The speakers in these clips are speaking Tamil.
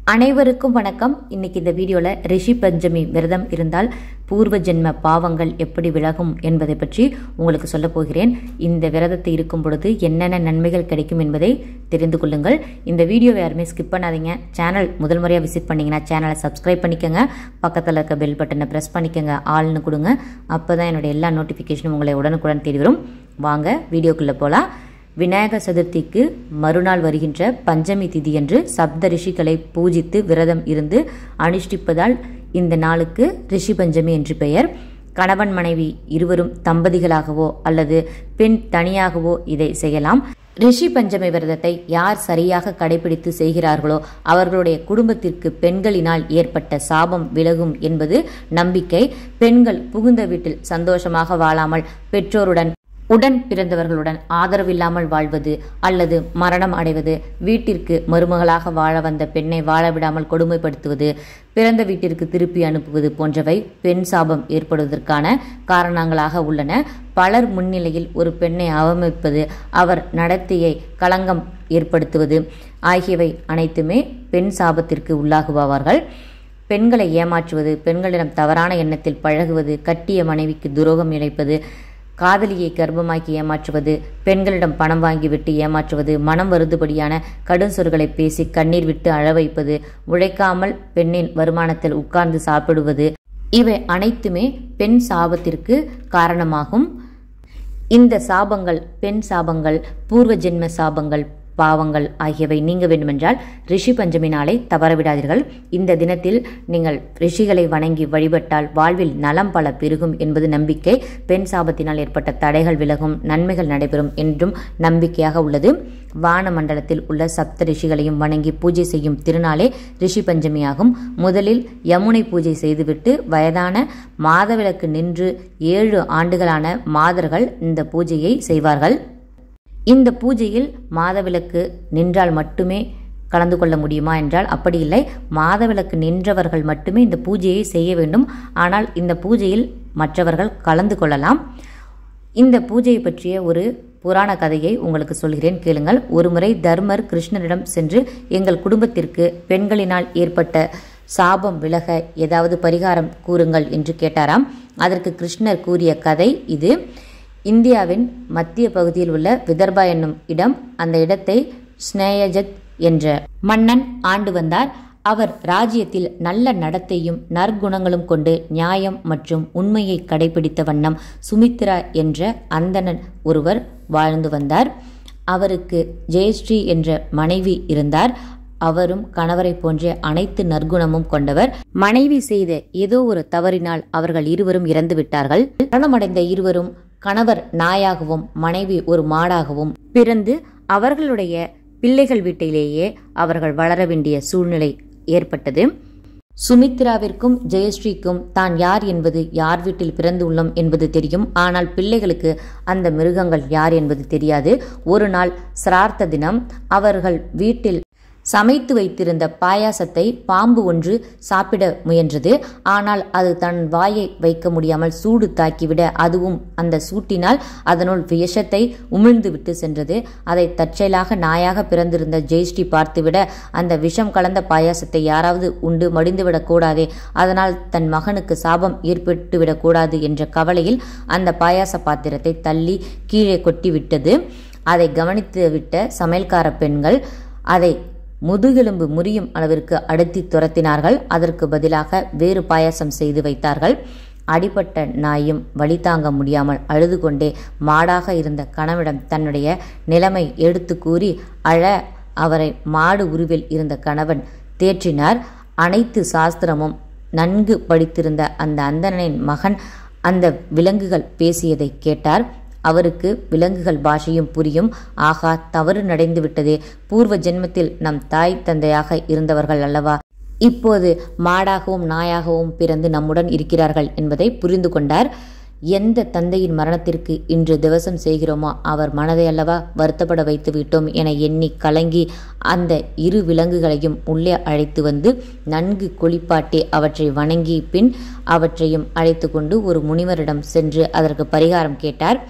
அனைவருக்கும் வணக்கம் இன்னைக்கு இந்த வீடியோவில் ரிஷி பஞ்சமி விரதம் இருந்தால் பூர்வ ஜென்ம பாவங்கள் எப்படி விலகும் என்பதை பற்றி உங்களுக்கு சொல்ல போகிறேன் இந்த விரதத்தை இருக்கும் பொழுது என்னென்ன நன்மைகள் கிடைக்கும் என்பதை தெரிந்து கொள்ளுங்கள் இந்த வீடியோவை யாருமே ஸ்கிப் பண்ணாதீங்க சேனல் முதல் முறையாக விசிட் பண்ணீங்கன்னா சேனலை சப்ஸ்கிரைப் பண்ணிக்கோங்க பக்கத்தில் இருக்க பெல் பட்டனை ப்ரெஸ் பண்ணிக்கோங்க ஆள்னு கொடுங்க அப்போ தான் என்னுடைய எல்லா நோட்டிஃபிகேஷனும் உங்களை உடனுக்குடன் தேடி வரும் வாங்க வீடியோக்குள்ளே போகலாம் விநாயகர் சதுர்த்திக்கு மறுநாள் வருகின்ற பஞ்சமி திதியன்று சப்த ரிஷிகளை பூஜித்து விரதம் இருந்து அனுஷ்டிப்பதால் இந்த நாளுக்கு ரிஷி பஞ்சமி என்று பெயர் கணவன் மனைவி இருவரும் தம்பதிகளாகவோ அல்லது பெண் தனியாகவோ இதை செய்யலாம் ரிஷி பஞ்சமி விரதத்தை யார் சரியாக கடைபிடித்து செய்கிறார்களோ அவர்களுடைய குடும்பத்திற்கு பெண்களினால் ஏற்பட்ட சாபம் விலகும் என்பது நம்பிக்கை பெண்கள் புகுந்த வீட்டில் சந்தோஷமாக வாழாமல் பெற்றோருடன் உடன் பிறந்தவர்களுடன் ஆதரவில்லாமல் வாழ்வது அல்லது மரணம் அடைவது வீட்டிற்கு மருமகளாக வாழ வந்த பெண்ணை வாழ விடாமல் கொடுமைப்படுத்துவது பிறந்த வீட்டிற்கு திருப்பி அனுப்புவது போன்றவை பெண் சாபம் ஏற்படுவதற்கான காரணங்களாக உள்ளன பலர் முன்னிலையில் ஒரு பெண்ணை அவமதிப்பது அவர் நடத்தையை களங்கம் ஏற்படுத்துவது ஆகியவை அனைத்துமே பெண் சாபத்திற்கு உள்ளாகுபவர்கள் பெண்களை ஏமாற்றுவது பெண்களிடம் தவறான எண்ணத்தில் பழகுவது கட்டிய மனைவிக்கு துரோகம் இழைப்பது காதலியை கர்ப்பமாக்கி ஏமாற்றுவது பெண்களிடம் பணம் வாங்கிவிட்டு ஏமாற்றுவது மனம் வருதுபடியான கடும் சொற்களை பேசி கண்ணீர் விட்டு அழ வைப்பது உழைக்காமல் பெண்ணின் வருமானத்தில் உட்கார்ந்து சாப்பிடுவது இவை அனைத்துமே பெண் சாபத்திற்கு காரணமாகும் இந்த சாபங்கள் பெண் சாபங்கள் பூர்வ ஜென்ம சாபங்கள் பாவங்கள் ஆகியவை நீங்க வேண்டுமென்றால் ரிஷி பஞ்சமி நாளை தவறவிடாதீர்கள் இந்த தினத்தில் நீங்கள் ரிஷிகளை வணங்கி வழிபட்டால் வாழ்வில் நலம் பல பெருகும் என்பது நம்பிக்கை பெண் சாபத்தினால் ஏற்பட்ட தடைகள் விலகும் நன்மைகள் நடைபெறும் என்றும் நம்பிக்கையாக உள்ளது வான மண்டலத்தில் உள்ள சப்த ரிஷிகளையும் வணங்கி பூஜை செய்யும் திருநாளே ரிஷி பஞ்சமியாகும் முதலில் யமுனை பூஜை செய்துவிட்டு வயதான மாதவிளக்கு நின்று ஏழு ஆண்டுகளான மாதர்கள் இந்த பூஜையை செய்வார்கள் இந்த பூஜையில் மாதவிலக்கு நின்றால் மட்டுமே கலந்து கொள்ள முடியுமா என்றால் அப்படி இல்லை மாதவிலக்கு நின்றவர்கள் மட்டுமே இந்த பூஜையை செய்ய வேண்டும் ஆனால் இந்த பூஜையில் மற்றவர்கள் கலந்து கொள்ளலாம் இந்த பூஜையை பற்றிய ஒரு புராண கதையை உங்களுக்கு சொல்கிறேன் கேளுங்கள் ஒருமுறை தர்மர் கிருஷ்ணரிடம் சென்று எங்கள் குடும்பத்திற்கு பெண்களினால் ஏற்பட்ட சாபம் விலக ஏதாவது பரிகாரம் கூறுங்கள் என்று கேட்டாராம் அதற்கு கிருஷ்ணர் கூறிய கதை இது இந்தியாவின் மத்திய பகுதியில் உள்ள விதர்பா என்னும் இடம் அந்த இடத்தை ஸ்னேயஜத் என்ற மன்னன் ஆண்டு வந்தார் அவர் ராஜ்யத்தில் நல்ல நடத்தையும் நற்குணங்களும் கொண்டு நியாயம் மற்றும் உண்மையை கடைபிடித்த வண்ணம் சுமித்ரா என்ற அந்தணன் ஒருவர் வாழ்ந்து வந்தார் அவருக்கு ஜெயஸ்ரீ என்ற மனைவி இருந்தார் அவரும் கணவரை போன்ற அனைத்து நற்குணமும் கொண்டவர் மனைவி செய்த ஏதோ ஒரு தவறினால் அவர்கள் இருவரும் இறந்து விட்டார்கள் மரணமடைந்த இருவரும் கணவர் நாயாகவும் மனைவி ஒரு மாடாகவும் பிறந்து அவர்களுடைய பிள்ளைகள் வீட்டிலேயே அவர்கள் வளர வேண்டிய சூழ்நிலை ஏற்பட்டது சுமித்ராவிற்கும் ஜெயஸ்ரீக்கும் தான் யார் என்பது யார் வீட்டில் பிறந்து உள்ளோம் என்பது தெரியும் ஆனால் பிள்ளைகளுக்கு அந்த மிருகங்கள் யார் என்பது தெரியாது ஒரு நாள் சிரார்த்த தினம் அவர்கள் வீட்டில் சமைத்து வைத்திருந்த பாயாசத்தை பாம்பு ஒன்று சாப்பிட முயன்றது ஆனால் அது தன் வாயை வைக்க முடியாமல் சூடு தாக்கிவிட அதுவும் அந்த சூட்டினால் அதனுள் விஷத்தை உமிழ்ந்து விட்டு சென்றது அதை தற்செயலாக நாயாக பிறந்திருந்த ஜெயஸ்ரீ பார்த்துவிட அந்த விஷம் கலந்த பாயாசத்தை யாராவது உண்டு மடிந்துவிடக் கூடாதே அதனால் தன் மகனுக்கு சாபம் ஏற்பட்டுவிடக் கூடாது என்ற கவலையில் அந்த பாயாச பாத்திரத்தை தள்ளி கீழே கொட்டிவிட்டது அதை கவனித்து விட்ட சமையல்கார பெண்கள் அதை முதுகெலும்பு முறியும் அளவிற்கு அடர்த்தி துரத்தினார்கள் அதற்கு பதிலாக வேறு பாயாசம் செய்து வைத்தார்கள் அடிபட்ட நாயும் வழி தாங்க முடியாமல் அழுது கொண்டே மாடாக இருந்த கணவனிடம் தன்னுடைய நிலைமை எடுத்து கூறி அழ அவரை மாடு உருவில் இருந்த கணவன் தேற்றினார் அனைத்து சாஸ்திரமும் நன்கு படித்திருந்த அந்த அந்தணனின் மகன் அந்த விலங்குகள் பேசியதை கேட்டார் அவருக்கு விலங்குகள் பாஷையும் புரியும் ஆகா தவறு நடந்து விட்டதே பூர்வ ஜென்மத்தில் நம் தாய் தந்தையாக இருந்தவர்கள் அல்லவா இப்போது மாடாகவும் நாயாகவும் பிறந்து நம்முடன் இருக்கிறார்கள் என்பதை புரிந்து கொண்டார் எந்த தந்தையின் மரணத்திற்கு இன்று திவசம் செய்கிறோமோ அவர் மனதை அல்லவா வருத்தப்பட வைத்து விட்டோம் என எண்ணி கலங்கி அந்த இரு விலங்குகளையும் உள்ளே அழைத்து வந்து நன்கு குளிப்பாட்டி அவற்றை வணங்கி பின் அவற்றையும் அழைத்து கொண்டு ஒரு முனிவரிடம் சென்று அதற்கு பரிகாரம் கேட்டார்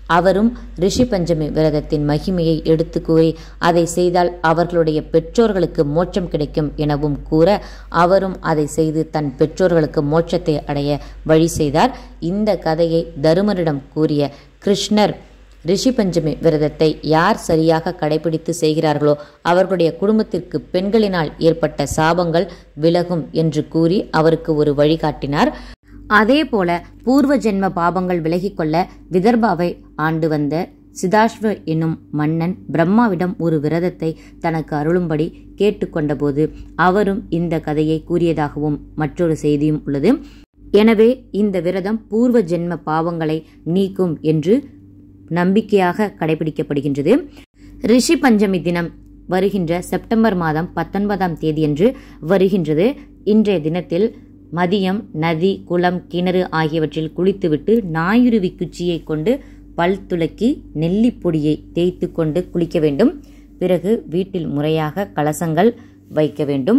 அவரும் ரிஷி பஞ்சமி விரதத்தின் மகிமையை எடுத்து கூறி அதை செய்தால் அவர்களுடைய பெற்றோர்களுக்கு மோட்சம் கிடைக்கும் எனவும் கூற அவரும் அதை செய்து தன் பெற்றோர்களுக்கு மோட்சத்தை அடைய வழி செய்தார் இந்த கதையை தருமரிடம் கூறிய கிருஷ்ணர் ரிஷி பஞ்சமி விரதத்தை யார் சரியாக கடைபிடித்து செய்கிறார்களோ அவர்களுடைய குடும்பத்திற்கு பெண்களினால் ஏற்பட்ட சாபங்கள் விலகும் என்று கூறி அவருக்கு ஒரு வழிகாட்டினார் அதே போல பூர்வ ஜென்ம பாபங்கள் விலகிக்கொள்ள விதர்பாவை ஆண்டு வந்த சிதாஸ்வ என்னும் மன்னன் பிரம்மாவிடம் ஒரு விரதத்தை தனக்கு அருளும்படி கேட்டுக்கொண்டபோது அவரும் இந்த கதையை கூறியதாகவும் மற்றொரு செய்தியும் உள்ளது எனவே இந்த விரதம் பூர்வ ஜென்ம பாவங்களை நீக்கும் என்று நம்பிக்கையாக கடைபிடிக்கப்படுகின்றது ரிஷி பஞ்சமி தினம் வருகின்ற செப்டம்பர் மாதம் பத்தொன்பதாம் தேதியன்று வருகின்றது இன்றைய தினத்தில் மதியம் நதி குளம் கிணறு ஆகியவற்றில் குளித்துவிட்டு ஞாயிறுவி குச்சியை கொண்டு பல் துளக்கி நெல்லிப்பொடியை தேய்த்து கொண்டு குளிக்க வேண்டும் பிறகு வீட்டில் முறையாக கலசங்கள் வைக்க வேண்டும்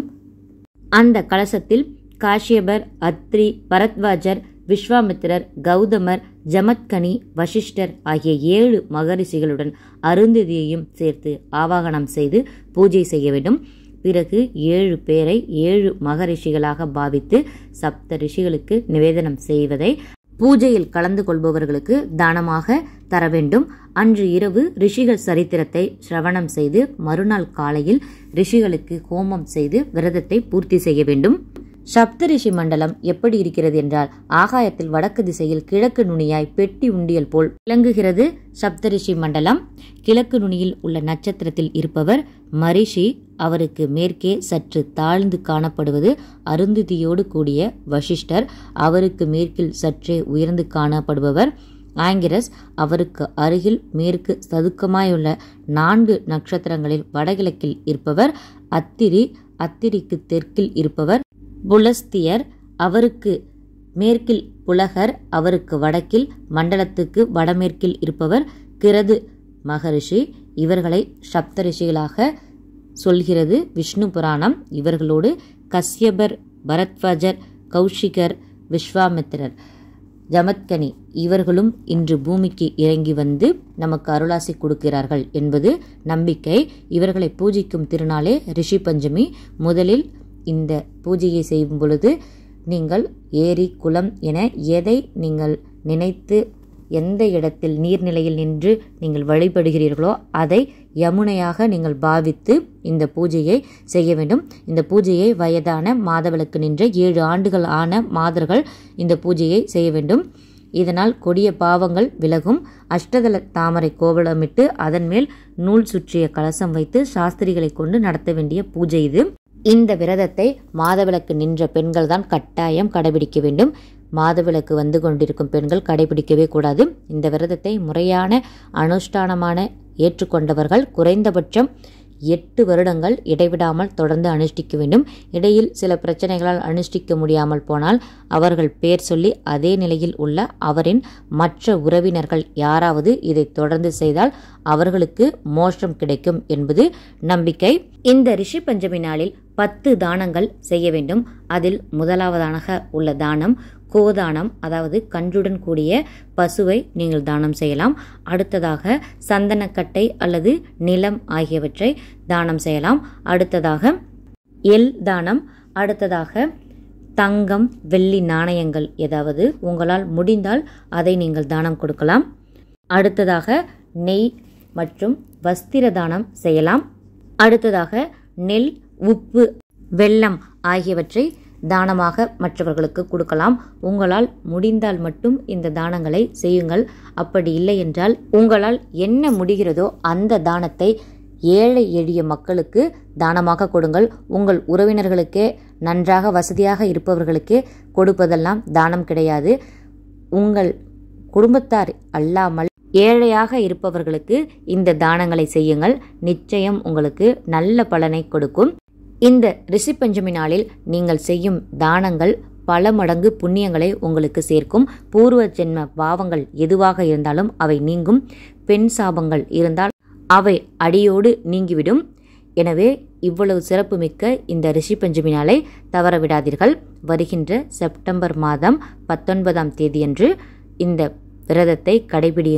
அந்த கலசத்தில் காஷ்யபர் அத்ரி பரத்வாஜர் விஸ்வாமித்திரர் கௌதமர் ஜமத்கனி வசிஷ்டர் ஆகிய ஏழு மகரிஷிகளுடன் அருந்ததியையும் சேர்த்து ஆவாகனம் செய்து பூஜை செய்ய வேண்டும் பிறகு ஏழு பேரை ஏழு மகரிஷிகளாக பாவித்து சப்த ரிஷிகளுக்கு நிவேதனம் செய்வதை பூஜையில் கலந்து கொள்பவர்களுக்கு தானமாக தர வேண்டும் அன்று இரவு ரிஷிகள் சரித்திரத்தை சிரவணம் செய்து மறுநாள் காலையில் ரிஷிகளுக்கு ஹோமம் செய்து விரதத்தை பூர்த்தி செய்ய வேண்டும் சப்தரிஷி மண்டலம் எப்படி இருக்கிறது என்றால் ஆகாயத்தில் வடக்கு திசையில் கிழக்கு நுனியாய் பெட்டி உண்டியல் போல் விளங்குகிறது சப்தரிஷி மண்டலம் கிழக்கு நுனியில் உள்ள நட்சத்திரத்தில் இருப்பவர் மரிஷி அவருக்கு மேற்கே சற்று தாழ்ந்து காணப்படுவது அருந்ததியோடு கூடிய வசிஷ்டர் அவருக்கு மேற்கில் சற்றே உயர்ந்து காணப்படுபவர் ஆங்கிரஸ் அவருக்கு அருகில் மேற்கு சதுக்கமாயுள்ள நான்கு நட்சத்திரங்களில் வடகிழக்கில் இருப்பவர் அத்திரி அத்திரிக்கு தெற்கில் இருப்பவர் புலஸ்தியர் அவருக்கு மேற்கில் புலகர் அவருக்கு வடக்கில் மண்டலத்துக்கு வடமேற்கில் இருப்பவர் கிரது மகரிஷி இவர்களை சப்தரிஷிகளாக சொல்கிறது விஷ்ணு புராணம் இவர்களோடு கஸ்யபர் பரத்வாஜர் கௌஷிகர் விஸ்வாமித்திரர் ஜமத்கனி இவர்களும் இன்று பூமிக்கு இறங்கி வந்து நமக்கு அருளாசி கொடுக்கிறார்கள் என்பது நம்பிக்கை இவர்களை பூஜிக்கும் திருநாளே ரிஷி பஞ்சமி முதலில் இந்த பூஜையை செய்யும் பொழுது நீங்கள் ஏரி குளம் என எதை நீங்கள் நினைத்து எந்த இடத்தில் நீர்நிலையில் நின்று நீங்கள் வழிபடுகிறீர்களோ அதை யமுனையாக நீங்கள் பாவித்து இந்த பூஜையை செய்ய வேண்டும் இந்த பூஜையை வயதான மாதவிளக்கு நின்ற ஏழு ஆண்டுகள் ஆன மாதர்கள் இந்த பூஜையை செய்ய வேண்டும் இதனால் கொடிய பாவங்கள் விலகும் அஷ்டதள தாமரை கோவலமிட்டு அதன் மேல் நூல் சுற்றிய கலசம் வைத்து சாஸ்திரிகளை கொண்டு நடத்த வேண்டிய பூஜை இது இந்த விரதத்தை மாதவிளக்கு நின்ற பெண்கள் தான் கட்டாயம் கடைபிடிக்க வேண்டும் மாதவிளக்கு வந்து கொண்டிருக்கும் பெண்கள் கடைபிடிக்கவே கூடாது இந்த விரதத்தை முறையான அனுஷ்டானமான ஏற்றுக்கொண்டவர்கள் குறைந்தபட்சம் எட்டு வருடங்கள் இடைவிடாமல் தொடர்ந்து அனுஷ்டிக்க வேண்டும் இடையில் சில பிரச்சனைகளால் அனுஷ்டிக்க முடியாமல் போனால் அவர்கள் பேர் சொல்லி அதே நிலையில் உள்ள அவரின் மற்ற உறவினர்கள் யாராவது இதை தொடர்ந்து செய்தால் அவர்களுக்கு மோஷம் கிடைக்கும் என்பது நம்பிக்கை இந்த ரிஷி பஞ்சமி நாளில் பத்து தானங்கள் செய்ய வேண்டும் அதில் முதலாவதானாக உள்ள தானம் கோதானம் அதாவது கன்றுடன் கூடிய பசுவை நீங்கள் தானம் செய்யலாம் அடுத்ததாக சந்தனக்கட்டை அல்லது நிலம் ஆகியவற்றை தானம் செய்யலாம் அடுத்ததாக எல் தானம் அடுத்ததாக தங்கம் வெள்ளி நாணயங்கள் ஏதாவது உங்களால் முடிந்தால் அதை நீங்கள் தானம் கொடுக்கலாம் அடுத்ததாக நெய் மற்றும் வஸ்திர தானம் செய்யலாம் அடுத்ததாக நெல் உப்பு வெல்லம் ஆகியவற்றை தானமாக மற்றவர்களுக்கு கொடுக்கலாம் உங்களால் முடிந்தால் மட்டும் இந்த தானங்களை செய்யுங்கள் அப்படி இல்லை என்றால் உங்களால் என்ன முடிகிறதோ அந்த தானத்தை ஏழை எளிய மக்களுக்கு தானமாக கொடுங்கள் உங்கள் உறவினர்களுக்கே நன்றாக வசதியாக இருப்பவர்களுக்கே கொடுப்பதெல்லாம் தானம் கிடையாது உங்கள் குடும்பத்தார் அல்லாமல் ஏழையாக இருப்பவர்களுக்கு இந்த தானங்களை செய்யுங்கள் நிச்சயம் உங்களுக்கு நல்ல பலனை கொடுக்கும் இந்த ரிஷி பஞ்சமி நாளில் நீங்கள் செய்யும் தானங்கள் பல மடங்கு புண்ணியங்களை உங்களுக்கு சேர்க்கும் பூர்வ ஜென்ம பாவங்கள் எதுவாக இருந்தாலும் அவை நீங்கும் பெண் சாபங்கள் இருந்தால் அவை அடியோடு நீங்கிவிடும் எனவே இவ்வளவு சிறப்புமிக்க இந்த ரிஷி பஞ்சமி நாளை தவறவிடாதீர்கள் வருகின்ற செப்டம்பர் மாதம் பத்தொன்பதாம் தேதியன்று இந்த விரதத்தை கடைபிடியுங்கள்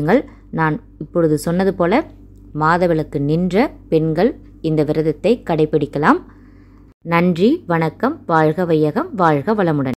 நான் இப்பொழுது சொன்னது போல மாதவிளக்கு நின்ற பெண்கள் இந்த விரதத்தை கடைபிடிக்கலாம் நன்றி வணக்கம் வாழ்க வையகம் வாழ்க வளமுடன்